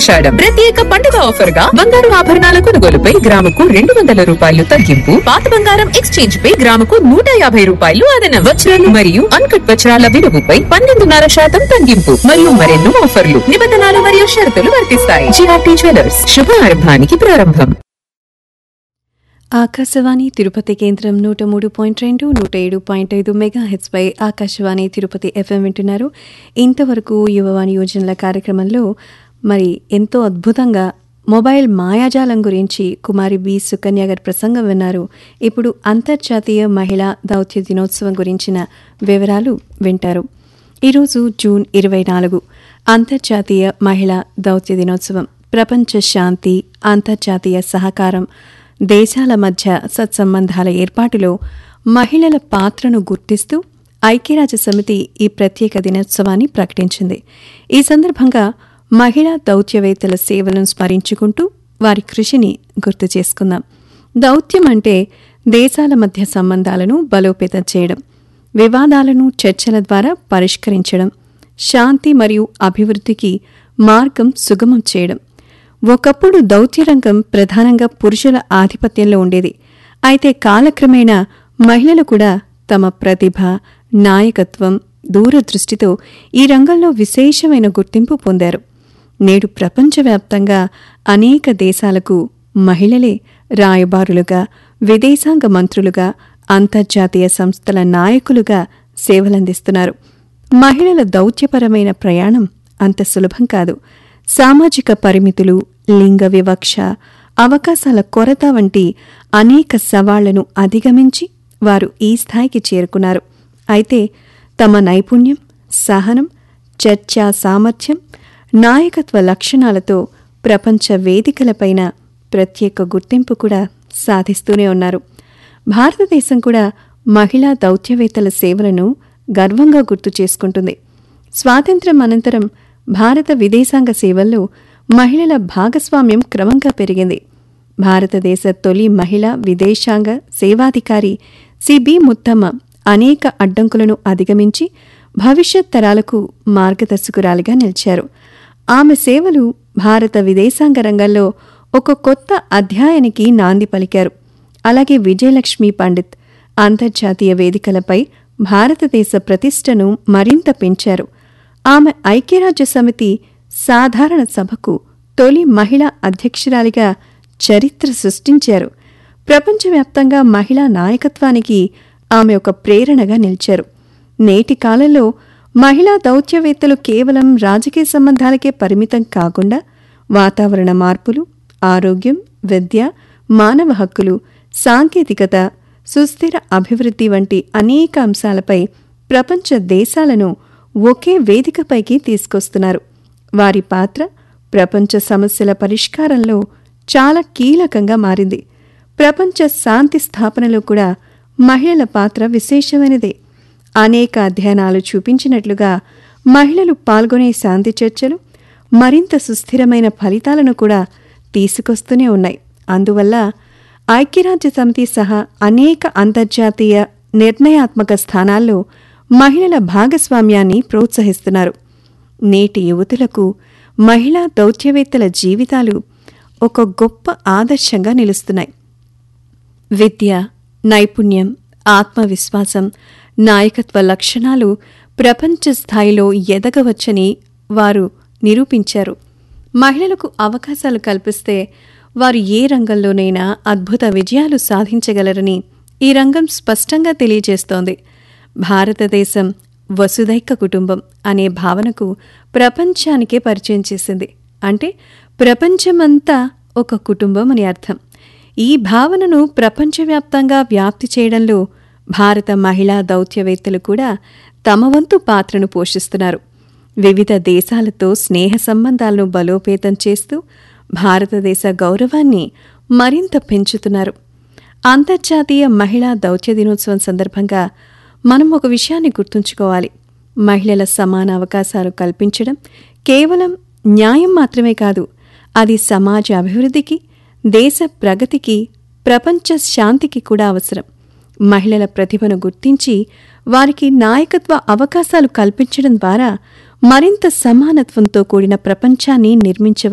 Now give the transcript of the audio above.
ఆషాఢం ప్రత్యేక పండుగ ఆఫర్ గా బంగారు ఆభరణాల కొనుగోలుపై గ్రాముకు రెండు వందల రూపాయలు తగ్గింపు పాత బంగారం ఎక్స్చేంజ్ పై గ్రాముకు నూట యాభై రూపాయలు అదనం వజ్రాలు మరియు అన్కట్ వజ్రాల విలువపై పన్నెండున్నర శాతం తగ్గింపు మరియు మరెన్నో ఆఫర్లు నిబంధనలు మరియు షరతులు వర్తిస్తాయి జిఆర్టీ జ్యువెలర్స్ శుభారంభానికి ప్రారంభం ఆకాశవాణి తిరుపతి కేంద్రం నూట మూడు పాయింట్ రెండు నూట ఏడు పాయింట్ ఐదు మెగా హెచ్పై ఆకాశవాణి తిరుపతి ఎఫ్ఎం వింటున్నారు ఇంతవరకు యువవాణి యోజనల కార్యక్రమంలో మరి ఎంతో అద్భుతంగా మొబైల్ మాయాజాలం గురించి కుమారి బి సుకన్య గారి ప్రసంగం విన్నారు ఇప్పుడు అంతర్జాతీయ మహిళా దౌత్య దినోత్సవం గురించిన వివరాలు వింటారు ఈరోజు జూన్ ఇరవై నాలుగు అంతర్జాతీయ మహిళా దౌత్య దినోత్సవం ప్రపంచ శాంతి అంతర్జాతీయ సహకారం దేశాల మధ్య సత్సంబంధాల ఏర్పాటులో మహిళల పాత్రను గుర్తిస్తూ ఐక్యరాజ్య సమితి ఈ ప్రత్యేక దినోత్సవాన్ని ప్రకటించింది ఈ సందర్భంగా మహిళా దౌత్యవేత్తల సేవలను స్మరించుకుంటూ వారి కృషిని గుర్తు చేసుకుందాం దౌత్యం అంటే దేశాల మధ్య సంబంధాలను బలోపేతం చేయడం వివాదాలను చర్చల ద్వారా పరిష్కరించడం శాంతి మరియు అభివృద్ధికి మార్గం సుగమం చేయడం ఒకప్పుడు దౌత్యరంగం ప్రధానంగా పురుషుల ఆధిపత్యంలో ఉండేది అయితే కాలక్రమేణా మహిళలు కూడా తమ ప్రతిభ నాయకత్వం దూరదృష్టితో ఈ రంగంలో విశేషమైన గుర్తింపు పొందారు నేడు ప్రపంచవ్యాప్తంగా అనేక దేశాలకు మహిళలే రాయబారులుగా విదేశాంగ మంత్రులుగా అంతర్జాతీయ సంస్థల నాయకులుగా సేవలందిస్తున్నారు మహిళల దౌత్యపరమైన ప్రయాణం అంత సులభం కాదు సామాజిక పరిమితులు లింగ వివక్ష అవకాశాల కొరత వంటి అనేక సవాళ్లను అధిగమించి వారు ఈ స్థాయికి చేరుకున్నారు అయితే తమ నైపుణ్యం సహనం చర్చా సామర్థ్యం నాయకత్వ లక్షణాలతో ప్రపంచ వేదికలపైన ప్రత్యేక గుర్తింపు కూడా సాధిస్తూనే ఉన్నారు భారతదేశం కూడా మహిళా దౌత్యవేత్తల సేవలను గర్వంగా గుర్తు చేసుకుంటుంది స్వాతంత్ర్యం అనంతరం భారత విదేశాంగ సేవల్లో మహిళల భాగస్వామ్యం క్రమంగా పెరిగింది భారతదేశ తొలి మహిళా విదేశాంగ సేవాధికారి సిబి ముత్తమ్మ అనేక అడ్డంకులను అధిగమించి భవిష్యత్ తరాలకు మార్గదర్శకురాలిగా నిలిచారు ఆమె సేవలు భారత విదేశాంగ రంగంలో ఒక కొత్త అధ్యాయానికి నాంది పలికారు అలాగే విజయలక్ష్మి పండిత్ అంతర్జాతీయ వేదికలపై భారతదేశ ప్రతిష్టను మరింత పెంచారు ఆమె ఐక్యరాజ్య సమితి సాధారణ సభకు తొలి మహిళా అధ్యక్షురాలిగా చరిత్ర సృష్టించారు ప్రపంచవ్యాప్తంగా మహిళా నాయకత్వానికి ఆమె ఒక ప్రేరణగా నిలిచారు నేటి కాలంలో మహిళా దౌత్యవేత్తలు కేవలం రాజకీయ సంబంధాలకే పరిమితం కాకుండా వాతావరణ మార్పులు ఆరోగ్యం విద్య మానవ హక్కులు సాంకేతికత సుస్థిర అభివృద్ధి వంటి అనేక అంశాలపై ప్రపంచ దేశాలను ఒకే వేదికపైకి తీసుకొస్తున్నారు వారి పాత్ర ప్రపంచ సమస్యల పరిష్కారంలో చాలా కీలకంగా మారింది ప్రపంచ శాంతి స్థాపనలో కూడా మహిళల పాత్ర విశేషమైనదే అనేక అధ్యయనాలు చూపించినట్లుగా మహిళలు పాల్గొనే శాంతి చర్చలు మరింత సుస్థిరమైన ఫలితాలను కూడా తీసుకొస్తూనే ఉన్నాయి అందువల్ల ఐక్యరాజ్య సమితి సహా అనేక అంతర్జాతీయ నిర్ణయాత్మక స్థానాల్లో మహిళల భాగస్వామ్యాన్ని ప్రోత్సహిస్తున్నారు నేటి యువతులకు మహిళా దౌత్యవేత్తల జీవితాలు ఒక గొప్ప ఆదర్శంగా నిలుస్తున్నాయి విద్య నైపుణ్యం ఆత్మవిశ్వాసం నాయకత్వ లక్షణాలు ప్రపంచ స్థాయిలో ఎదగవచ్చని వారు నిరూపించారు మహిళలకు అవకాశాలు కల్పిస్తే వారు ఏ రంగంలోనైనా అద్భుత విజయాలు సాధించగలరని ఈ రంగం స్పష్టంగా తెలియజేస్తోంది భారతదేశం వసుదైక కుటుంబం అనే భావనకు ప్రపంచానికే పరిచయం చేసింది అంటే ప్రపంచమంతా ఒక కుటుంబం అని అర్థం ఈ భావనను ప్రపంచవ్యాప్తంగా వ్యాప్తి చేయడంలో భారత మహిళా దౌత్యవేత్తలు కూడా తమ వంతు పాత్రను పోషిస్తున్నారు వివిధ దేశాలతో స్నేహ సంబంధాలను బలోపేతం చేస్తూ భారతదేశ గౌరవాన్ని మరింత పెంచుతున్నారు అంతర్జాతీయ మహిళా దౌత్య దినోత్సవం సందర్భంగా మనం ఒక విషయాన్ని గుర్తుంచుకోవాలి మహిళల సమాన అవకాశాలు కల్పించడం కేవలం న్యాయం మాత్రమే కాదు అది సమాజ అభివృద్ధికి దేశ ప్రగతికి ప్రపంచ శాంతికి కూడా అవసరం మహిళల ప్రతిభను గుర్తించి వారికి నాయకత్వ అవకాశాలు కల్పించడం ద్వారా మరింత సమానత్వంతో కూడిన ప్రపంచాన్ని నిర్మించ